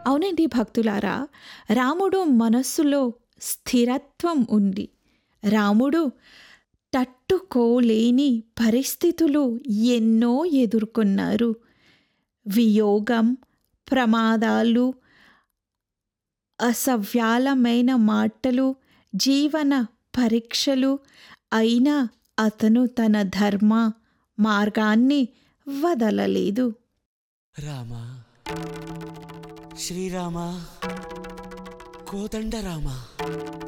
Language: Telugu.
అవునండి భక్తులారా రాముడు మనస్సులో స్థిరత్వం ఉంది రాముడు తట్టుకోలేని పరిస్థితులు ఎన్నో ఎదుర్కొన్నారు వియోగం ప్రమాదాలు అసవ్యాలమైన మాటలు జీవన పరీక్షలు అయినా అతను తన ధర్మ మార్గాన్ని వదలలేదు రామ శ్రీరామ కోదండ రామ